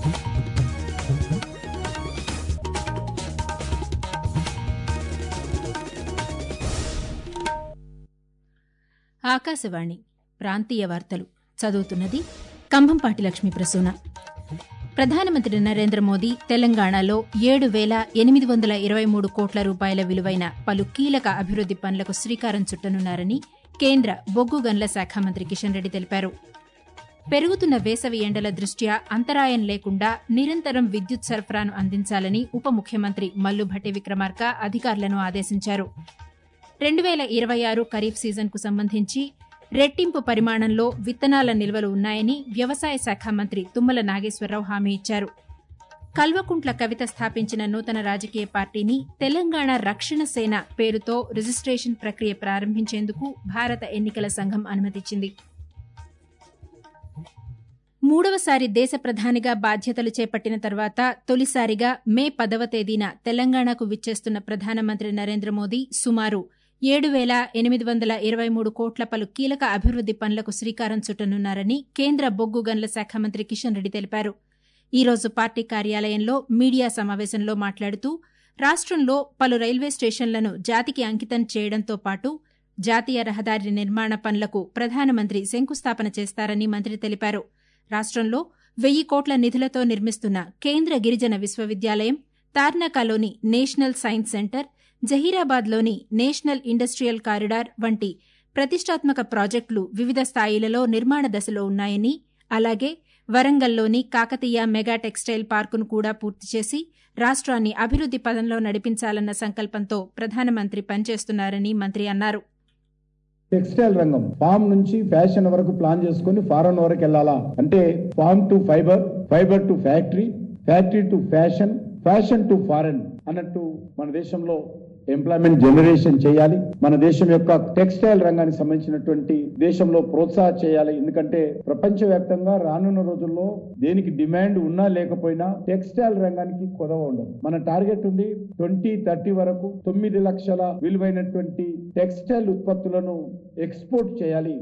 ఆకాశవాణి ప్రాంతీయ వార్తలు చదువుతున్నది కంభంపాటి లక్ష్మీ ప్రసూన ప్రధానమంత్రి నరేంద్ర మోదీ తెలంగాణలో ఏడు వేల ఎనిమిది వందల ఇరవై మూడు కోట్ల రూపాయల విలువైన పలు కీలక అభివృద్ది పనులకు శ్రీకారం చుట్టనున్నారని కేంద్ర బొగ్గు గన్ల శాఖ మంత్రి కిషన్ రెడ్డి తెలిపారు పెరుగుతున్న వేసవి ఎండల దృష్ట్యా అంతరాయం లేకుండా నిరంతరం విద్యుత్ సరఫరాను అందించాలని ఉప ముఖ్యమంత్రి మల్లు భట్టి విక్రమార్క అధికారులను ఆదేశించారు రెండు వేల ఇరవై ఆరు ఖరీఫ్ సీజన్కు సంబంధించి రెట్టింపు పరిమాణంలో విత్తనాల నిల్వలు ఉన్నాయని వ్యవసాయ శాఖ మంత్రి తుమ్మల నాగేశ్వరరావు హామీ ఇచ్చారు కల్వకుంట్ల కవిత స్థాపించిన నూతన రాజకీయ పార్టీని తెలంగాణ రక్షణ సేన పేరుతో రిజిస్ట్రేషన్ ప్రక్రియ ప్రారంభించేందుకు భారత ఎన్నికల సంఘం అనుమతిచ్చింది మూడవసారి దేశ ప్రధానిగా బాధ్యతలు చేపట్టిన తర్వాత తొలిసారిగా మే పదవ తేదీన తెలంగాణకు విచ్చేస్తున్న ప్రధానమంత్రి నరేంద్ర మోదీ సుమారు ఏడు వేల ఎనిమిది వందల ఇరవై మూడు కోట్ల పలు కీలక అభివృద్ది పనులకు శ్రీకారం చుట్టనున్నారని కేంద్ర బొగ్గు గన్ల శాఖ మంత్రి కిషన్ రెడ్డి తెలిపారు ఈ రోజు పార్టీ కార్యాలయంలో మీడియా సమావేశంలో మాట్లాడుతూ రాష్టంలో పలు రైల్వే స్టేషన్లను జాతికి అంకితం చేయడంతో పాటు జాతీయ రహదారి నిర్మాణ పనులకు ప్రధానమంత్రి శంకుస్థాపన చేస్తారని మంత్రి తెలిపారు రాష్టంలో వెయ్యి కోట్ల నిధులతో నిర్మిస్తున్న కేంద్ర గిరిజన విశ్వవిద్యాలయం తార్నాకాలోని నేషనల్ సైన్స్ సెంటర్ జహీరాబాద్లోని నేషనల్ ఇండస్ట్రియల్ కారిడార్ వంటి ప్రతిష్టాత్మక ప్రాజెక్టులు వివిధ స్థాయిలలో నిర్మాణ దశలో ఉన్నాయని అలాగే వరంగల్లోని కాకతీయ మెగా టెక్స్టైల్ పార్కును కూడా పూర్తి చేసి రాష్ట్రాన్ని అభివృద్ది పదంలో నడిపించాలన్న సంకల్పంతో ప్రధానమంత్రి పనిచేస్తున్నారని మంత్రి అన్నారు టెక్స్టైల్ రంగం ఫామ్ నుంచి ఫ్యాషన్ వరకు ప్లాన్ చేసుకుని ఫారెన్ వరకు వెళ్ళాలా అంటే farm to fibre fibre to factory factory to fashion fashion to foreign అన్నట్టు మన దేశంలో ఎంప్లాయ్మెంట్ జనరేషన్ చేయాలి మన దేశం యొక్క టెక్స్టైల్ రంగానికి సంబంధించినటువంటి దేశంలో ప్రోత్సాహం చేయాలి ఎందుకంటే ప్రపంచవ్యాప్తంగా రానున్న రోజుల్లో దేనికి డిమాండ్ ఉన్నా లేకపోయినా టెక్స్టైల్ రంగానికి కొదవ ఉండదు మన టార్గెట్ ఉంది ట్వంటీ థర్టీ వరకు తొమ్మిది లక్షల విలువైనటువంటి టెక్స్టైల్ ఉత్పత్తులను ఎక్స్పోర్ట్ చేయాలి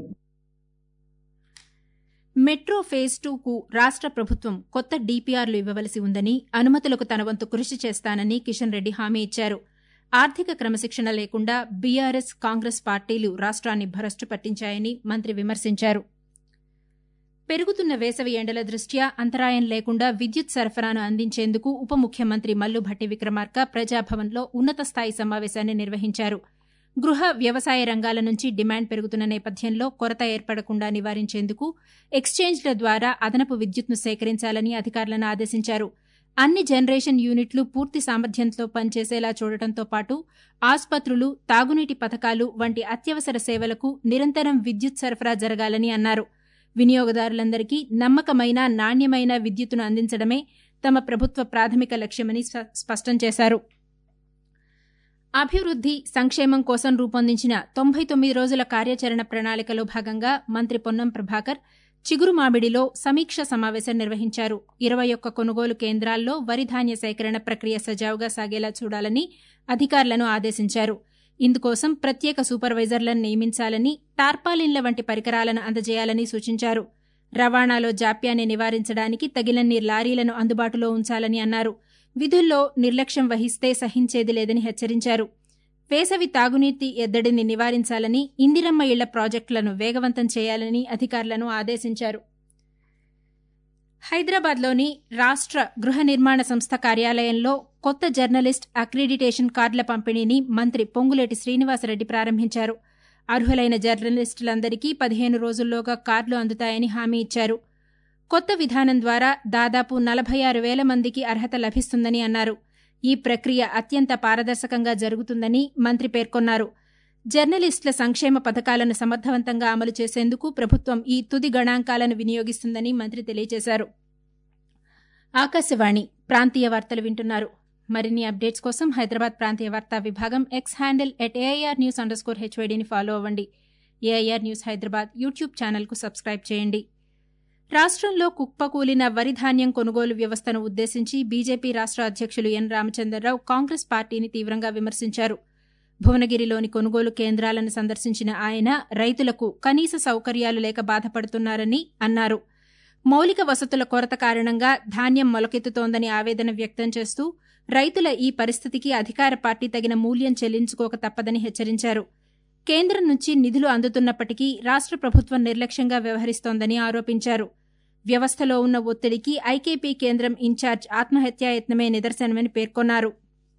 మెట్రో ఫేజ్ టూకు రాష్ట ప్రభుత్వం కొత్త డీపీఆర్లు ఇవ్వవలసి ఉందని అనుమతులకు తన వంతు కృషి చేస్తానని కిషన్ రెడ్డి హామీ ఇచ్చారు ఆర్థిక క్రమశిక్షణ లేకుండా బీఆర్ఎస్ కాంగ్రెస్ పార్టీలు రాష్ట్రాన్ని భ్రష్టు పట్టించాయని మంత్రి విమర్శించారు పెరుగుతున్న వేసవి ఎండల దృష్ట్యా అంతరాయం లేకుండా విద్యుత్ సరఫరాను అందించేందుకు ఉప ముఖ్యమంత్రి మల్లు భట్టి విక్రమార్క ప్రజాభవన్లో ఉన్నత స్థాయి సమావేశాన్ని నిర్వహించారు గృహ వ్యవసాయ రంగాల నుంచి డిమాండ్ పెరుగుతున్న నేపథ్యంలో కొరత ఏర్పడకుండా నివారించేందుకు ఎక్స్చేంజ్ల ద్వారా అదనపు విద్యుత్ను సేకరించాలని అధికారులను ఆదేశించారు అన్ని జనరేషన్ యూనిట్లు పూర్తి సామర్థ్యంతో పనిచేసేలా చూడటంతో పాటు ఆసుపత్రులు తాగునీటి పథకాలు వంటి అత్యవసర సేవలకు నిరంతరం విద్యుత్ సరఫరా జరగాలని అన్నారు వినియోగదారులందరికీ నమ్మకమైన నాణ్యమైన విద్యుత్తును అందించడమే తమ ప్రభుత్వ ప్రాథమిక లక్ష్యమని స్పష్టం చేశారు అభివృద్ది సంక్షేమం కోసం రూపొందించిన తొంభై తొమ్మిది రోజుల కార్యాచరణ ప్రణాళికలో భాగంగా మంత్రి పొన్నం ప్రభాకర్ చిగురుమామిడిలో సమీక్ష సమావేశం నిర్వహించారు ఇరవై ఒక్క కొనుగోలు కేంద్రాల్లో వరి ధాన్య సేకరణ ప్రక్రియ సజావుగా సాగేలా చూడాలని అధికారులను ఆదేశించారు ఇందుకోసం ప్రత్యేక సూపర్వైజర్లను నియమించాలని టార్పాలిన్ల వంటి పరికరాలను అందజేయాలని సూచించారు రవాణాలో జాప్యాన్ని నివారించడానికి తగినన్ని లారీలను అందుబాటులో ఉంచాలని అన్నారు విధుల్లో నిర్లక్ష్యం వహిస్తే సహించేది లేదని హెచ్చరించారు వేసవి తాగునీటి ఎద్దడిని నివారించాలని ఇందిరమ్మ ఇళ్ల ప్రాజెక్టులను వేగవంతం చేయాలని అధికారులను ఆదేశించారు హైదరాబాద్లోని రాష్ట్ర గృహ నిర్మాణ సంస్థ కార్యాలయంలో కొత్త జర్నలిస్ట్ అక్రిడిటేషన్ కార్డుల పంపిణీని మంత్రి పొంగులేటి శ్రీనివాసరెడ్డి ప్రారంభించారు అర్హులైన జర్నలిస్టులందరికీ పదిహేను రోజుల్లోగా కార్డులు అందుతాయని హామీ ఇచ్చారు కొత్త విధానం ద్వారా దాదాపు నలభై ఆరు వేల మందికి అర్హత లభిస్తుందని అన్నారు ఈ ప్రక్రియ అత్యంత పారదర్శకంగా జరుగుతుందని మంత్రి పేర్కొన్నారు జర్నలిస్టుల సంక్షేమ పథకాలను సమర్థవంతంగా అమలు చేసేందుకు ప్రభుత్వం ఈ తుది గణాంకాలను వినియోగిస్తుందని మంత్రి తెలియజేశారు ఆకాశవాణి ప్రాంతీయ వార్తలు వింటున్నారు మరిన్ని అప్డేట్స్ కోసం హైదరాబాద్ ప్రాంతీయ వార్తా విభాగం X handle at AIR news underscore హెచ్వైడీని ఫాలో అవ్వండి ఏఐఆర్ న్యూస్ హైదరాబాద్ యూట్యూబ్ ఛానల్కు సబ్స్క్రైబ్ చేయండి రాష్ట్రంలో కుప్పకూలిన వరి ధాన్యం కొనుగోలు వ్యవస్థను ఉద్దేశించి బీజేపీ రాష్ట్ర అధ్యక్షులు ఎన్ రామచంద్రరావు కాంగ్రెస్ పార్టీని తీవ్రంగా విమర్శించారు భువనగిరిలోని కొనుగోలు కేంద్రాలను సందర్శించిన ఆయన రైతులకు కనీస సౌకర్యాలు లేక బాధపడుతున్నారని అన్నారు మౌలిక వసతుల కొరత కారణంగా ధాన్యం మొలకెత్తుతోందని ఆవేదన వ్యక్తం చేస్తూ రైతుల ఈ పరిస్థితికి అధికార పార్టీ తగిన మూల్యం చెల్లించుకోక తప్పదని హెచ్చరించారు కేంద్రం నుంచి నిధులు అందుతున్నప్పటికీ రాష్ట ప్రభుత్వం నిర్లక్ష్యంగా వ్యవహరిస్తోందని ఆరోపించారు వ్యవస్థలో ఉన్న ఒత్తిడికి ఐకేపీ కేంద్రం ఇన్ఛార్జ్ ఆత్మహత్యాయత్నమే నిదర్శనమని పేర్కొన్నారు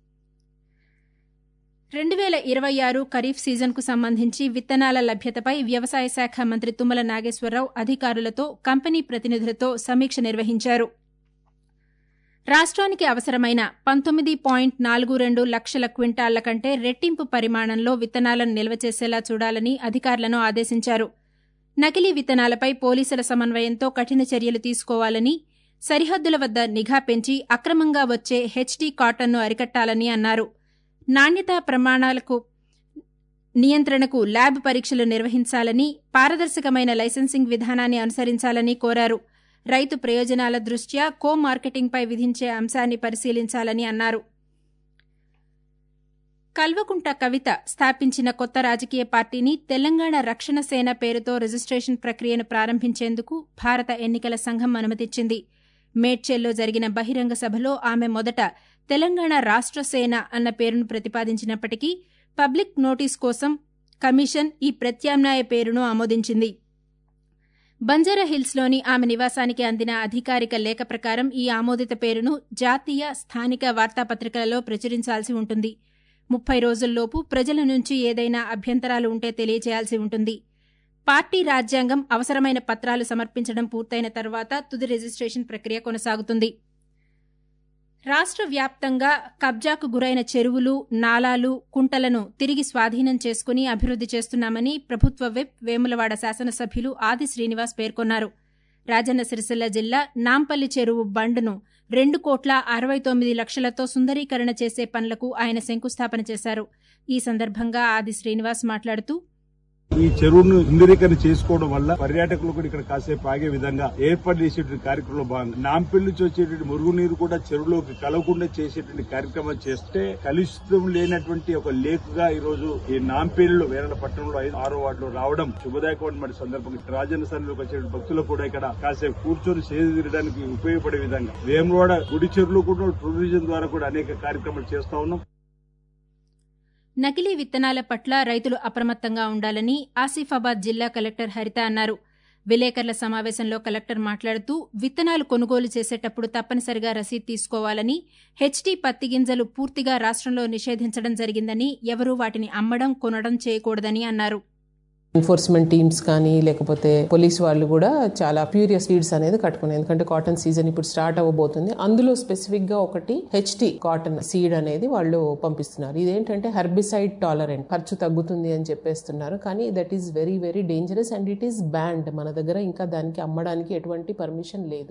రెండు వేల ఇరవై ఆరు ఖరీఫ్ సీజన్కు సంబంధించి విత్తనాల లభ్యతపై వ్యవసాయ శాఖ మంత్రి తుమ్మల నాగేశ్వరరావు అధికారులతో కంపెనీ ప్రతినిధులతో సమీక్ష నిర్వహించారు రాష్ట్రానికి అవసరమైన పంతొమ్మిది పాయింట్ నాలుగు రెండు లక్షల క్వింటాళ్ల కంటే రెట్టింపు పరిమాణంలో విత్తనాలను నిల్వ చేసేలా చూడాలని అధికారులను ఆదేశించారు నకిలీ విత్తనాలపై పోలీసుల సమన్వయంతో కఠిన చర్యలు తీసుకోవాలని సరిహద్దుల వద్ద నిఘా పెంచి అక్రమంగా వచ్చే హెచ్డీ కాటన్ను అరికట్టాలని అన్నారు నాణ్యతా ప్రమాణాలకు నియంత్రణకు ల్యాబ్ పరీక్షలు నిర్వహించాలని పారదర్శకమైన లైసెన్సింగ్ విధానాన్ని అనుసరించాలని కోరారు రైతు ప్రయోజనాల దృష్ట్యా కో మార్కెటింగ్పై విధించే అంశాన్ని పరిశీలించాలని అన్నారు కల్వకుంట కవిత స్థాపించిన కొత్త రాజకీయ పార్టీని తెలంగాణ రక్షణ సేన పేరుతో రిజిస్ట్రేషన్ ప్రక్రియను ప్రారంభించేందుకు భారత ఎన్నికల సంఘం అనుమతిచ్చింది మేడ్చెల్లో జరిగిన బహిరంగ సభలో ఆమె మొదట తెలంగాణ రాష్ట్ర సేన అన్న పేరును ప్రతిపాదించినప్పటికీ పబ్లిక్ నోటీస్ కోసం కమిషన్ ఈ ప్రత్యామ్నాయ పేరును ఆమోదించింది బంజారాహిల్స్లోని ఆమె నివాసానికి అందిన అధికారిక లేఖ ప్రకారం ఈ ఆమోదిత పేరును జాతీయ స్థానిక వార్తాపత్రికలలో ప్రచురించాల్సి ఉంటుంది ముప్పై రోజుల్లోపు ప్రజల నుంచి ఏదైనా అభ్యంతరాలు ఉంటే తెలియజేయాల్సి ఉంటుంది పార్టీ రాజ్యాంగం అవసరమైన పత్రాలు సమర్పించడం పూర్తయిన తర్వాత తుది రిజిస్ట్రేషన్ ప్రక్రియ కొనసాగుతుంది రాష్ట్ర వ్యాప్తంగా కబ్జాకు గురైన చెరువులు నాలాలు కుంటలను తిరిగి స్వాధీనం చేసుకుని అభివృద్ది చేస్తున్నామని ప్రభుత్వ విప్ వేములవాడ శాసనసభ్యులు ఆది శ్రీనివాస్ పేర్కొన్నారు రాజన్న సిరిసిల్ల జిల్లా నాంపల్లి చెరువు బండ్ను రెండు కోట్ల అరవై తొమ్మిది లక్షలతో సుందరీకరణ చేసే పనులకు ఆయన శంకుస్థాపన చేశారు ఈ సందర్భంగా ఆది శ్రీనివాస్ మాట్లాడుతూ ఈ చెరువును సుందరీకరణ చేసుకోవడం వల్ల పర్యాటకులు కూడా ఇక్కడ కాసేపు ఆగే విధంగా ఏర్పాటు చేసేటువంటి కార్యక్రమంలో భాగంగా నాంపల్లి నుంచి వచ్చేటువంటి మురుగునీరు కూడా చెరువులోకి కలవకుండా చేసేటువంటి కార్యక్రమాలు చేస్తే కలుషితం లేనటువంటి ఒక లేకుగా ఈ రోజు ఈ నాంపల్లిలో వేరల పట్టణంలో ఐదు ఆరో వార్డులో రావడం శుభదాయకమైన సందర్భంగా రాజన్న సన్నిలోకి వచ్చే భక్తులు కూడా ఇక్కడ కాసేపు కూర్చొని సేద తీరడానికి ఉపయోగపడే విధంగా వేమవాడ గుడి చెరువులు కూడా టూరిజం ద్వారా కూడా అనేక కార్యక్రమాలు చేస్తా ఉన్నాం నకిలీ విత్తనాల పట్ల రైతులు అప్రమత్తంగా ఉండాలని ఆసిఫాబాద్ జిల్లా కలెక్టర్ హరిత అన్నారు విలేకరుల సమావేశంలో కలెక్టర్ మాట్లాడుతూ విత్తనాలు కొనుగోలు చేసేటప్పుడు తప్పనిసరిగా రసీదు తీసుకోవాలని హెచ్టీ పత్తి గింజలు పూర్తిగా రాష్ట్రంలో నిషేధించడం జరిగిందని ఎవరూ వాటిని అమ్మడం కొనడం చేయకూడదని అన్నారు ఎన్ఫోర్స్మెంట్ టీమ్స్ కానీ లేకపోతే పోలీస్ వాళ్ళు కూడా చాలా ప్యూరియస్ సీడ్స్ అనేది కట్టుకున్నారు ఎందుకంటే కాటన్ సీజన్ ఇప్పుడు స్టార్ట్ అవ్వబోతుంది అందులో స్పెసిఫిక్ గా ఒకటి హెచ్టి కాటన్ సీడ్ అనేది వాళ్ళు పంపిస్తున్నారు ఇదేంటంటే హెర్బిసైడ్ టాలరెంట్ ఖర్చు తగ్గుతుంది అని చెప్పేస్తున్నారు కానీ that is very very dangerous and it is banned మన దగ్గర ఇంకా దానికి అమ్మడానికి ఎటువంటి పర్మిషన్ లేదు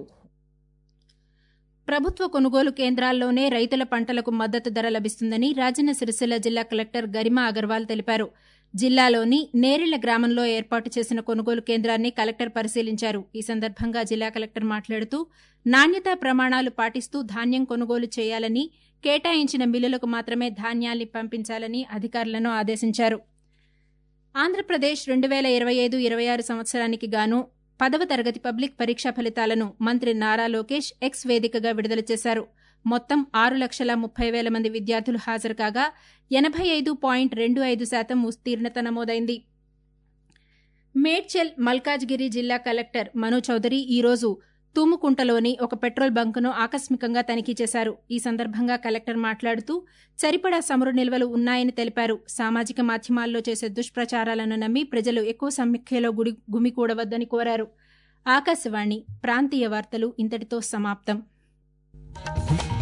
ప్రభుత్వ కొనుగోలు కేంద్రాల్లోనే రైతుల పంటలకు మద్దతు ధర లభిస్తుందని రాజన్న సిరిసిల్ల జిల్లా కలెక్టర్ గరిమా అగర్వాల్ తెలిపారు జిల్లాలోని నేరెళ్ల గ్రామంలో ఏర్పాటు చేసిన కొనుగోలు కేంద్రాన్ని కలెక్టర్ పరిశీలించారు ఈ సందర్భంగా జిల్లా కలెక్టర్ మాట్లాడుతూ నాణ్యతా ప్రమాణాలు పాటిస్తూ ధాన్యం కొనుగోలు చేయాలని కేటాయించిన మిల్లులకు మాత్రమే ధాన్యాన్ని పంపించాలని అధికారులను ఆదేశించారు ఆంధ్రప్రదేశ్ రెండు వేల ఇరవై ఐదు ఇరవై ఆరు సంవత్సరానికి గాను పదవ తరగతి పబ్లిక్ పరీక్షా ఫలితాలను మంత్రి నారా లోకేష్ ఎక్స్ వేదికగా విడుదల చేశారు మొత్తం ఆరు లక్షల ముప్పై వేల మంది విద్యార్థులు హాజరు కాగా ఎనభై ఐదు పాయింట్ రెండు ఐదు శాతం ఉత్తీర్ణత నమోదైంది మేడ్చల్ మల్కాజ్గిరి జిల్లా కలెక్టర్ మను చౌదరి ఈరోజు తూముకుంటలోని ఒక పెట్రోల్ బంకును ఆకస్మికంగా తనిఖీ చేశారు ఈ సందర్భంగా కలెక్టర్ మాట్లాడుతూ సరిపడా చమురు నిల్వలు ఉన్నాయని తెలిపారు సామాజిక మాధ్యమాల్లో చేసే దుష్ప్రచారాలను నమ్మి ప్రజలు ఎక్కువ సంఖ్యలో గుడి గుమికూడవద్దని కోరారు ఆకాశవాణి ప్రాంతీయ వార్తలు ఇంతటితో సమాప్తం